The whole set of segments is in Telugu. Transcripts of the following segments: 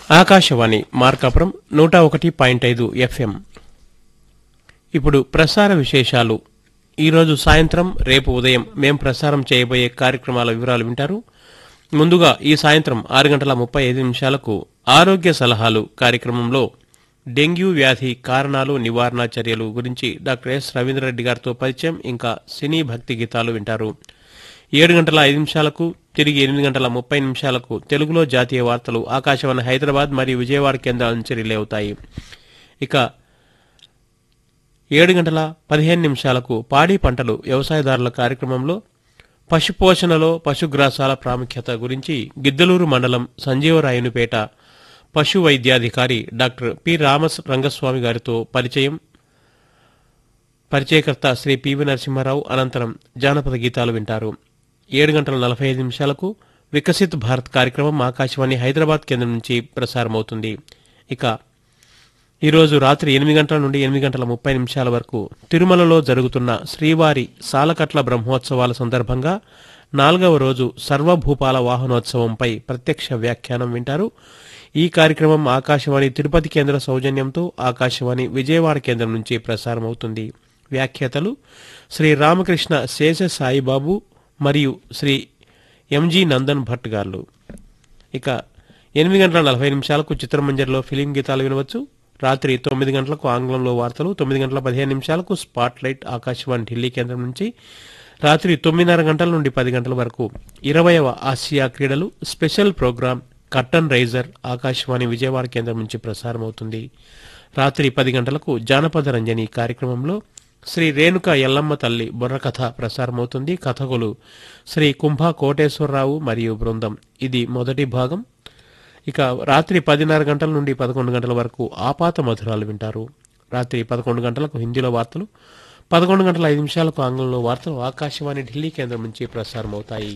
ఆకాశవాణి మార్కాపురం నూట ఒకటి పాయింట్ ఐదు ఎఫ్ఎం ఇప్పుడు ప్రసార విశేషాలు ఈరోజు సాయంత్రం రేపు ఉదయం మేం ప్రసారం చేయబోయే కార్యక్రమాల వివరాలు వింటారు ముందుగా ఈ సాయంత్రం ఆరు గంటల ముప్పై ఐదు నిమిషాలకు ఆరోగ్య సలహాలు కార్యక్రమంలో డెంగ్యూ వ్యాధి కారణాలు నివారణ చర్యలు గురించి డాక్టర్ ఎస్ రవీంద్రరెడ్డి గారితో పరిచయం ఇంకా సినీ భక్తి గీతాలు వింటారు ఏడు గంటల ఐదు నిమిషాలకు తిరిగి ఎనిమిది గంటల ముప్పై నిమిషాలకు తెలుగులో జాతీయ వార్తలు ఆకాశవాణి హైదరాబాద్ మరియు విజయవాడ కేంద్రాల నుంచి రిలే అవుతాయి ఇక ఏడు గంటల పదిహేను నిమిషాలకు పాడి పంటలు వ్యవసాయదారుల కార్యక్రమంలో పశుపోషణలో పశుగ్రాసాల ప్రాముఖ్యత గురించి గిద్దలూరు మండలం సంజీవరాయునిపేట పశు వైద్యాధికారి డాక్టర్ పి రామస్ రంగస్వామి గారితో పరిచయం పరిచయకర్త శ్రీ పివి నరసింహారావు అనంతరం జానపద గీతాలు వింటారు ఏడు గంటల నలభై ఐదు నిమిషాలకు వికసిత్ భారత్ కార్యక్రమం ఆకాశవాణి హైదరాబాద్ కేంద్రం నుంచి ప్రసారమవుతుంది ఇక ఈరోజు రాత్రి ఎనిమిది గంటల నుండి ఎనిమిది గంటల ముప్పై నిమిషాల వరకు తిరుమలలో జరుగుతున్న శ్రీవారి సాలకట్ల బ్రహ్మోత్సవాల సందర్భంగా నాలుగవ రోజు సర్వభూపాల వాహనోత్సవంపై ప్రత్యక్ష వ్యాఖ్యానం వింటారు ఈ కార్యక్రమం ఆకాశవాణి తిరుపతి కేంద్ర సౌజన్యంతో ఆకాశవాణి విజయవాడ కేంద్రం నుంచి ప్రసారమవుతుంది వ్యాఖ్యాతలు శ్రీ రామకృష్ణ శేష సాయిబాబు మరియు శ్రీ ఎంజి నందన్ భట్ గారు ఇక ఎనిమిది గంటల నలభై నిమిషాలకు చిత్రమంజర్లో ఫిలిం గీతాలు వినవచ్చు రాత్రి తొమ్మిది గంటలకు ఆంగ్లంలో వార్తలు తొమ్మిది గంటల పదిహేను నిమిషాలకు స్పాట్ లైట్ ఆకాశవాణి ఢిల్లీ కేంద్రం నుంచి రాత్రి తొమ్మిదిన్నర గంటల నుండి పది గంటల వరకు ఇరవయవ ఆసియా క్రీడలు special program curtain raiser Akashvani Vijayawada కేంద్రం నుంచి ప్రసారమవుతుంది రాత్రి పది గంటలకు జానపద రంజని కార్యక్రమంలో శ్రీ రేణుక ఎల్లమ్మ తల్లి బుర్రకథ ప్రసారమవుతుంది కథకులు శ్రీ కుంభ కోటేశ్వరరావు మరియు బృందం ఇది మొదటి భాగం ఇక రాత్రి పదిన్నర గంటల నుండి పదకొండు గంటల వరకు ఆపాత మధురాలు వింటారు రాత్రి పదకొండు గంటలకు హిందీలో వార్తలు పదకొండు గంటల ఐదు నిమిషాలకు ఆంగ్లంలో వార్తలు ఆకాశవాణి ఢిల్లీ కేంద్రం నుంచి ప్రసారమవుతాయి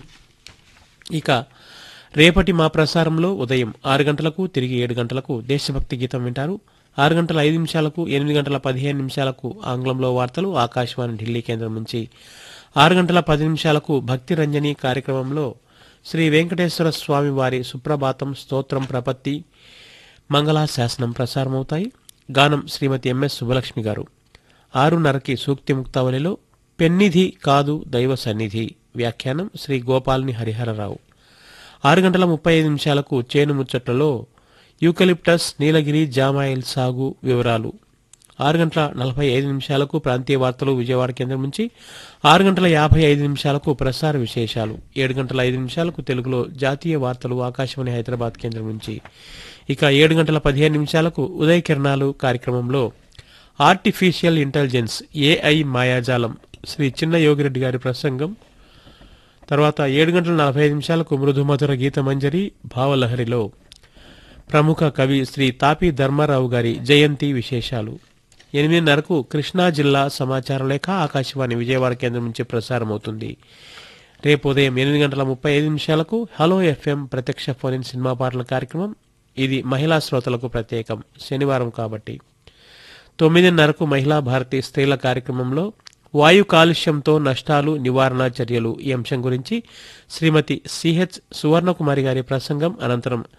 ఇక రేపటి మా ప్రసారంలో ఉదయం ఆరు గంటలకు తిరిగి ఏడు గంటలకు దేశభక్తి గీతం వింటారు ఆరు గంటల ఐదు నిమిషాలకు ఎనిమిది గంటల పదిహేను నిమిషాలకు ఆంగ్లంలో వార్తలు ఆకాశవాణి ఢిల్లీ కేంద్రం నుంచి ఆరు గంటల పది నిమిషాలకు భక్తి రంజని కార్యక్రమంలో శ్రీ వెంకటేశ్వర స్వామి వారి సుప్రభాతం స్తోత్రం ప్రపత్తి మంగళాశాసనం ప్రసారమవుతాయి గానం శ్రీమతి ఎంఎస్ సుబ్బలక్ష్మి గారు ఆరున్నరకి సూక్తి ముక్తావళిలో పెన్నిధి కాదు దైవ సన్నిధి వ్యాఖ్యానం శ్రీ గోపాల్ని హరిహరరావు ఆరు గంటల ముప్పై ఐదు నిమిషాలకు చేను ముచ్చట్లలో యూకలిప్టస్ నీలగిరి జామాయిల్ సాగు వివరాలు ఆరు గంటల నలభై ఐదు నిమిషాలకు ప్రాంతీయ వార్తలు విజయవాడ కేంద్రం నుంచి ఆరు గంటల యాభై ఐదు నిమిషాలకు ప్రసార విశేషాలు ఏడు గంటల ఐదు నిమిషాలకు తెలుగులో జాతీయ వార్తలు ఆకాశవాణి హైదరాబాద్ కేంద్రం నుంచి ఇక ఏడు గంటల పదిహేను నిమిషాలకు ఉదయ కిరణాలు కార్యక్రమంలో ఆర్టిఫిషియల్ ఇంటెలిజెన్స్ ఏఐ మాయాజాలం శ్రీ చిన్న యోగిరెడ్డి గారి ప్రసంగం తర్వాత ఏడు గంటల నలభై ఐదు నిమిషాలకు మృదుమధుర గీత మంజరి భావలహరిలో ప్రముఖ కవి శ్రీ తాపి ధర్మారావు గారి జయంతి విశేషాలు ఎనిమిదిన్నరకు కృష్ణా జిల్లా సమాచార లేఖ ఆకాశవాణి విజయవాడ కేంద్రం నుంచి ప్రసారమవుతుంది రేపు ఉదయం ఎనిమిది గంటల ముప్పై ఐదు నిమిషాలకు హలో ఎఫ్ఎం ప్రత్యక్ష ఫోన్ ఇన్ సినిమా పాటల కార్యక్రమం ఇది మహిళా శ్రోతలకు ప్రత్యేకం శనివారం కాబట్టి తొమ్మిదిన్నరకు మహిళా భారతి స్త్రీల కార్యక్రమంలో వాయు కాలుష్యంతో నష్టాలు నివారణ చర్యలు ఈ అంశం గురించి శ్రీమతి సిహెచ్ సువర్ణకుమారి గారి ప్రసంగం అనంతరం